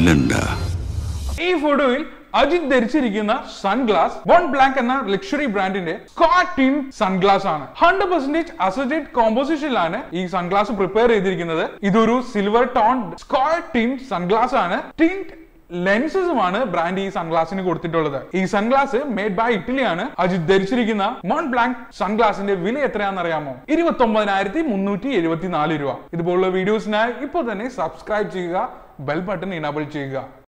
തല്ലണ്ട ഈ ഫോട്ടോയിൽ അജിത് ധരിച്ചിരിക്കുന്ന സൺഗ്ലാസ് വൺ ബ്ലാക്ക് എന്ന ലക്ഷറി ബ്രാൻഡിന്റെ സ്കോട്ട് ടീം സൺഗ്ലാസ് ആണ് ഹൺഡ്രഡ് പെർസെന്റേജ് അസോസിയേറ്റ് കോമ്പോസിഷനിലാണ് ഈ സൺഗ്ലാസ് പ്രിപ്പയർ ചെയ്തിരിക്കുന്നത് ഇതൊരു silver tone Scott team sunglass ആണ് ടിൻറ്റ് ലെൻസസുമാണ് ബ്രാൻഡ് ഈ സൺഗ്ലാസിന് കൊടുത്തിട്ടുള്ളത് ഈ സൺഗ്ലാസ് മെയ്ഡ് ബൈ ഇറ്റലിയാണ് അജിത് ധരിച്ചിരിക്കുന്ന മോൺ ബ്ലാങ്ക് സൺഗ്ലാസിന്റെ വില എത്രയാണെന്ന് അറിയാമോ ഇരുപത്തി ഒമ്പതിനായിരത്തി മുന്നൂറ്റി എഴുപത്തിനാല് രൂപ ഇതുപോലുള്ള വീഡിയോസിനായി ഇപ്പോൾ തന്നെ സബ്സ്ക്രൈബ് ചെയ്യുക ബെൽ ബട്ടൺ ഇനബിൾ ചെയ്യുക